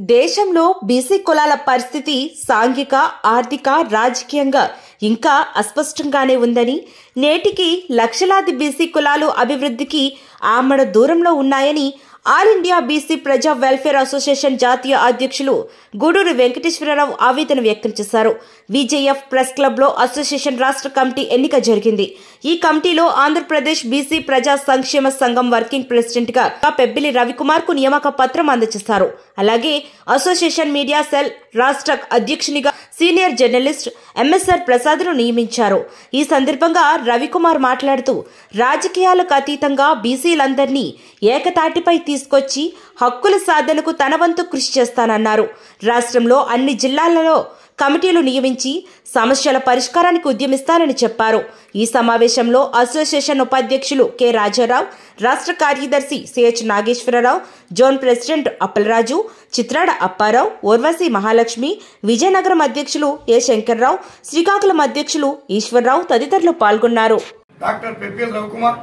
దేశంలో బీసీ కులాల పరిస్థితి సాంఘిక ఆర్థిక రాజకీయంగా ఇంకా అస్పష్టంగానే ఉందని నేటికి లక్షలాది బీసీ కులాలు అభివృద్ధికి ఆమడ దూరంలో ఉన్నాయని ఆల్ ఇండియా బీసీ ప్రజా వెల్ఫేర్ అసోసియేషన్ జాతీయ అధ్యక్షులు గూడూరు వెంకటేశ్వరరావు ఆవేదన వ్యక్తం చేశారు విజేఎఫ్ ప్రెస్ క్లబ్ లో అసోసియేషన్ రాష్ట్ర కమిటీ ఎన్నిక జరిగింది ఈ కమిటీలో ఆంధ్రప్రదేశ్ బీసీ ప్రజా సంక్షేమ సంఘం వర్కింగ్ ప్రెసిడెంట్ గా పెబ్బిలి రవికుమార్ కు నియామక పత్రం అందజేశారు అలాగే అసోసియేషన్ మీడియా సెల్ రాష్ట్ర అధ్యక్షునిగా సీనియర్ జర్నలిస్ట్ ఎంఎస్ఆర్ ప్రసాద్ ను నియమించారు ఈ సందర్భంగా రవికుమార్ మాట్లాడుతూ రాజకీయాలకు అతీతంగా బీసీలందరినీ ఏకతాటిపై తీసుకొచ్చి హక్కుల సాధనకు తన వంతు కృషి చేస్తానన్నారు రాష్ట్రంలో అన్ని జిల్లాలలో కమిటీలు నియమించి సమస్యల పరిష్కారానికి ఉద్యమిస్తానని చెప్పారు ఈ సమావేశంలో అసోసియేషన్ ఉపాధ్యక్షులు కె రాజారావు రాష్ట్ర కార్యదర్శి C H Nageswararao zone president Appalaraju Chitrada Apparao Urvashi Mahalakshmi Vizianagaram అధ్యక్షులు ఏ శంకర్రావు శ్రీకాకుళం అధ్యక్షులు ఈశ్వర్రావు తదితరులు పాల్గొన్నారు డాక్టర్ పెబ్బిల్ రవికుమార్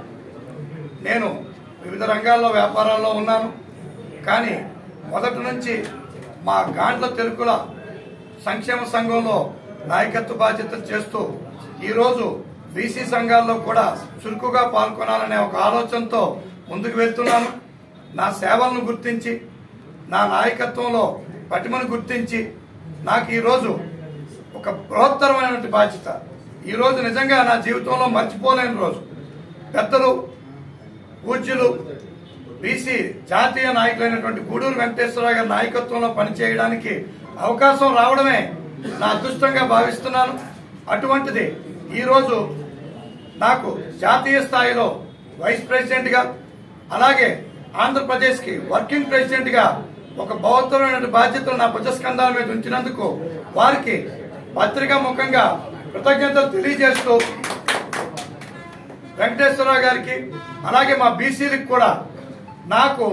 నేను వివిధ రంగాల్లో వ్యాపారాల్లో ఉన్నాను కానీ మొదటి నుంచి మా గాండ్ల తెలుగుల సంక్షేమ సంఘంలో నాయకత్వ బాధ్యతలు చేస్తూ ఈరోజు బీసీ సంఘాల్లో కూడా చురుకుగా పాల్గొనాలనే ఒక ఆలోచనతో ముందుకు వెళ్తున్నాను నా సేవలను గుర్తించి నా నాయకత్వంలో పటిమను గుర్తించి నాకు ఈరోజు ఒక బృహత్తరమైనటువంటి బాధ్యత ఈ రోజు నిజంగా నా జీవితంలో మర్చిపోలేని రోజు పెద్దలు పూజ్యులు బీసీ జాతీయ నాయకులైనటువంటి గూడూరు వెంకటేశ్వరరావు గారి నాయకత్వంలో పనిచేయడానికి అవకాశం రావడమే నా అదృష్టంగా భావిస్తున్నాను అటువంటిది ఈరోజు నాకు జాతీయ స్థాయిలో వైస్ ప్రెసిడెంట్ గా అలాగే ఆంధ్రప్రదేశ్ కి వర్కింగ్ ప్రెసిడెంట్ గా ఒక బహుత్తరమైన బాధ్యతలు నా భుజస్కంధాల మీద ఉంచినందుకు వారికి పత్రికా ముఖంగా కృతజ్ఞతలు తెలియజేస్తూ వెంకటేశ్వరరావు గారికి అలాగే మా బీసీలకు కూడా నాకు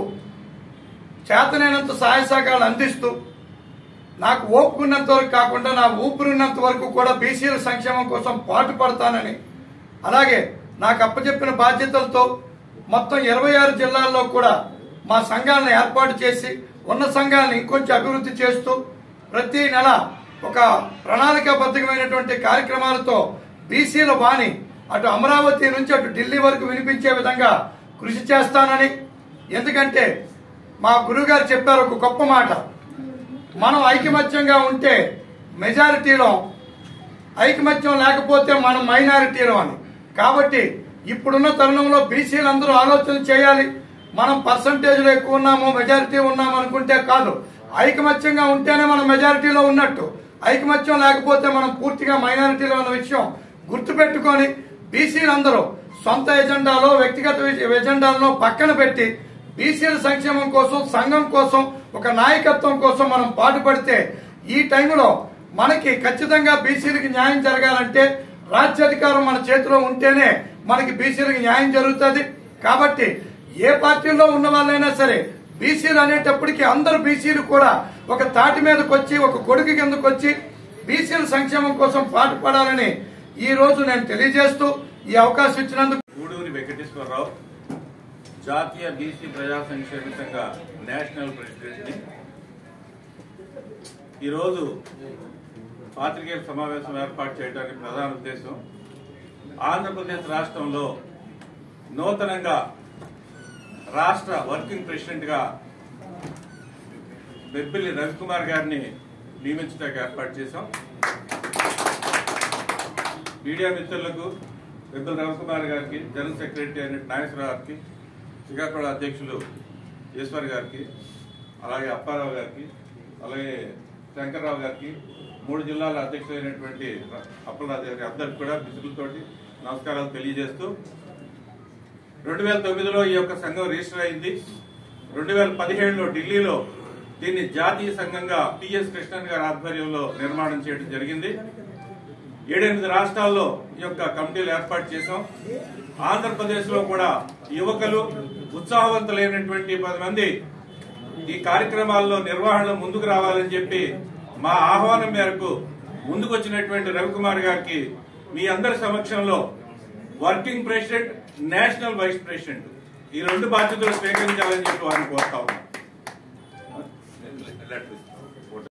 చేతనైనంత సహాయ సహకారాలు అందిస్తూ నాకు ఓపుకున్నంత వరకు కాకుండా నా ఊపిరినంత వరకు కూడా బీసీల సంక్షేమం కోసం పాటు పడతానని అలాగే నాకు అప్పచెప్పిన బాధ్యతలతో మొత్తం ఇరవై ఆరు జిల్లాల్లో కూడా మా సంఘాలను ఏర్పాటు చేసి ఉన్న సంఘాలను ఇంకొంచెం అభివృద్ధి చేస్తూ ప్రతి నెల ఒక ప్రణాళికాబద్ధమైనటువంటి కార్యక్రమాలతో బీసీల వాణి అటు అమరావతి నుంచి అటు ఢిల్లీ వరకు వినిపించే విధంగా కృషి చేస్తానని ఎందుకంటే మా గురుగారు చెప్పారు ఒక గొప్ప మాట మనం ఐకమత్యంగా ఉంటే మెజారిటీలో ఐకమత్యం లేకపోతే మనం మైనారిటీలో అని కాబట్టి ఇప్పుడున్న తరుణంలో బీసీలు అందరూ ఆలోచన చేయాలి మనం పర్సంటేజ్ లో ఎక్కువ ఉన్నాము మెజారిటీ ఉన్నాము అనుకుంటే కాదు ఐకమత్యంగా ఉంటేనే మనం మెజారిటీలో ఉన్నట్టు ఐకమత్యం లేకపోతే మనం పూర్తిగా మైనారిటీలో ఉన్న విషయం గుర్తుపెట్టుకొని బీసీలందరూ సొంత ఎజెండాలో వ్యక్తిగత ఎజెండాలను పక్కన పెట్టి బీసీల సంక్షేమం కోసం సంఘం కోసం ఒక నాయకత్వం కోసం మనం పాటుపడితే ఈ టైంలో మనకి ఖచ్చితంగా బీసీలకు న్యాయం జరగాలంటే రాజ్యాధికారం మన చేతిలో ఉంటేనే మనకి బీసీలకు న్యాయం జరుగుతుంది కాబట్టి ఏ పార్టీలో ఉన్న వాళ్ళైనా సరే బీసీలు అనేటప్పటికీ అందరు బీసీలు కూడా ఒక తాటి మీదకి వచ్చి ఒక కొడుకు కిందకు వచ్చి బీసీల సంక్షేమం కోసం పాటుపడాలని ఈ రోజు నేను తెలియజేస్తూ ఈ అవకాశం ఇచ్చినందుకు గూడూరి వెంకటేశ్వరరావు జాతీయ బీసీ ప్రజా సంక్షేమ సంఘ నేషనల్ ప్రెసిడెంట్ని ఈరోజు పాత్రికేయుల సమావేశం ఏర్పాటు చేయడానికి ప్రధాన ఉద్దేశం ఆంధ్రప్రదేశ్ రాష్ట్రంలో నూతనంగా రాష్ట్ర వర్కింగ్ ప్రెసిడెంట్గా బెబ్బిల్లి రవికుమార్ గారిని నియమించడానికి ఏర్పాటు చేశాం మీడియా మిత్రులకు పెద్దల రవికుమార్ గారికి జనరల్ సెక్రటరీ అయిన నాగేశ్వరరావు గారికి శ్రీకాకుళం అధ్యక్షులు ఈశ్వర్ గారికి అలాగే అప్పారావు గారికి అలాగే శంకర్రావు గారికి మూడు జిల్లాల అధ్యక్షులైనటువంటి అప్పలరాజు గారి అందరికి కూడా మిత్రులతోటి నమస్కారాలు తెలియజేస్తూ రెండు వేల తొమ్మిదిలో ఈ యొక్క సంఘం రిజిస్టర్ అయింది రెండు వేల పదిహేడులో ఢిల్లీలో దీన్ని జాతీయ సంఘంగా పిఎస్ కృష్ణన్ గారి ఆధ్వర్యంలో నిర్మాణం చేయడం జరిగింది ఏడెనిమిది రాష్ట్రాల్లో ఈ యొక్క కమిటీలు ఏర్పాటు చేశాం ఆంధ్రప్రదేశ్ లో కూడా యువకులు ఉత్సాహవంతులైనటువంటి పది మంది ఈ కార్యక్రమాల్లో నిర్వహణ ముందుకు రావాలని చెప్పి మా ఆహ్వానం మేరకు ముందుకు వచ్చినటువంటి రవికుమార్ గారికి మీ అందరి సమక్షంలో working president national vice president ఈ రెండు బాధ్యతలు స్వీకరించాలని చెప్పి వారిని కోరుతా ఉన్నాం లెటర్ ఇస్తాం